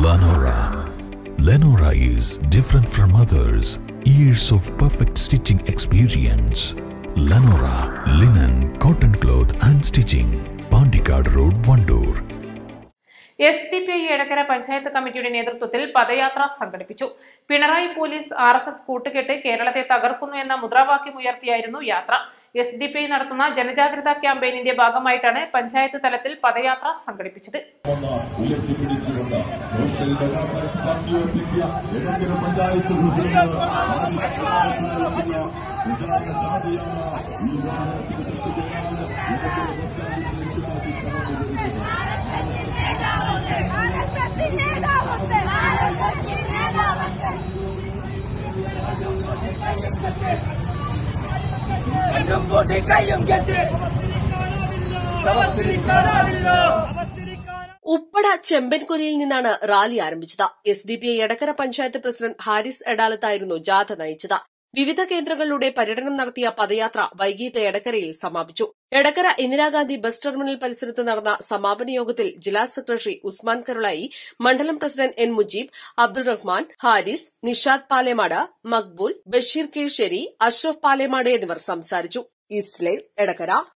Lenora. Lenora is different from others. Years of perfect stitching experience. Lenora linen, cotton cloth and stitching. Pandikad Road, Vandoor. S D P I Edakkara panchayat കമ്മിറ്റിയുടെ നേതൃത്വത്തിൽ പദയാത്ര സംഘടിപ്പിച്ചു Pinarayi police R S S കൂട്ടുകെട്ട് കേരളത്തെ തകർക്കുന്നു എന്ന മുദ്രാവാക്യം ഉയർത്തിയായിരുന്നു യാത്ര S D P I നടത്തുന്ന ജനജാഗ്രതാ ക്യാമ്പയിനിന്റെ ഭാഗമായിട്ടാണ് പഞ്ചായത്ത് തലത്തിൽ പദയാത്ര സംഘടിപ്പിച്ചത് ഒന്ന് ഉയർത്തിപ്പിടിച്ചുകൊണ്ട് സോഷ്യൽ ഡെവലപ്മെന്റ് പാർട്ടി ഉയർത്തിയ എടക്കര പഞ്ചായത്ത് പ്രസിഡന്റ് ആരിഫ് ഖുറാഫ് നടത്തുന്ന പ്രചാരണ ജാഥയാണ് ഈ വാഹനത്തിന് കത്തുകയാണ് എടക്കര പഞ്ചായത്ത് ലക്ഷ്യമാക്കി കടന്നുവരുന്നത് കയ്യും കെട്ടി ഉപ്പട ചെമ്പൻകൊരിയിൽ നിന്നാണ് റാലി ആരംഭിച്ചത് S D P I Edakkara panchayat president Haris എടാലത്തായിരുന്നു ജാഥ നയിച്ചത് വിവിധ കേന്ദ്രങ്ങളിലൂടെ പര്യടനം നടത്തിയ പദയാത്ര വൈകിട്ട് എടക്കരയിൽ സമാപിച്ചു എടക്കര ഇന്ദിരാഗാന്ധി ബസ് ടെർമിനൽ പരിസരത്ത് നടന്ന സമാപന യോഗത്തിൽ ജില്ലാ സെക്രട്ടറി ഉസ്മാൻ കരുളായി മണ്ഡലം പ്രസിഡന്റ് എൻ മുജീബ് അബ്ദുൾ റഹ്മാൻ ഹാരിസ് നിഷാദ് പാലേമാട് മക്ബൂൽ ബഷീർ കീഴ്ശേരി അഷ്റഫ് പാലേമാട് എന്നിവർ സംസാരിച്ചു ഈസ്റ്റ് ലൈവ് എടക്കര